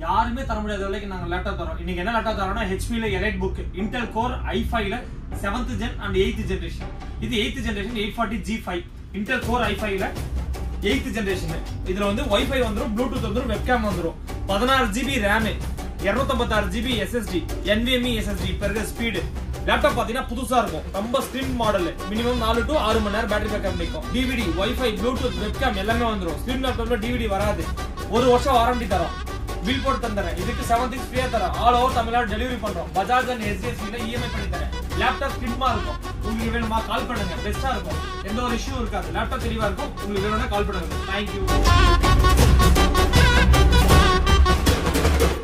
யாருமே தர முடியாத விலைக்கு நாங்க லேப்டாப் தரோம் இன்னைக்கு என்ன லேப்டாப் தரோம்னா ஹெச்பில elite book Intel core i ஃபைவ்ல seventh gen and eighth generation இது eighth generation eight forty G five Intel core i ஃபைவ்ல எயித் ஜென்ரேஷன் இதுல வந்து வைஃபை வந்துரும் ப்ளூடூத் வந்துரும் வெப்கேம் வந்துரும் பதினாறு ஜிபி ரேம் இருநூத்தம்பத்தாறு ஜிபி எஸ்எஸ்டி NVMe எஸ்எஸ்டி இப்போ இருக்கிற ஸ்பீடு லேப்டாப் பாத்தீங்கன்னா புதுசா இருக்கும் ரொம்ப ஸ்லிம் மாடல் மினிமம் நாலு டு ஆறு மணி நேரம் பேட்டரி பேக்கப் நிற்கும் டிவிடி வைஃபை ப்ளூடூத் வெப்கேம் எல்லாமே வந்துரும் ஸ்லிம் லேப்டாப்ல டிவிடி வராது ஒரு வருஷம் வாரண்டி தரோம் பில் போட்டு தந்துறேன் இதுக்கு செவன் திங்ஸ் ஃப்ரீயா தரேன் ஆல் ஓவர் தமிழ்நாடு டெலிவரி பண்றோம் பஜாஜ் அண்ட் எஸ்டிஎஸ்சில இஎம்ஐ பண்ணி தரேன் லேப்டாப் ஸ்லிம்மா இருக்கும் உங்களுக்கு வேணுமா கால் பண்ணுங்க பெஸ்டா இருக்கும் எந்த ஒரு இஷ்யூ இருக்காது லேப்டாப் தெளிவா இருக்கும் உங்களுக்கு வேணும்னா கால் பண்ணுங்க தேங்க்யூ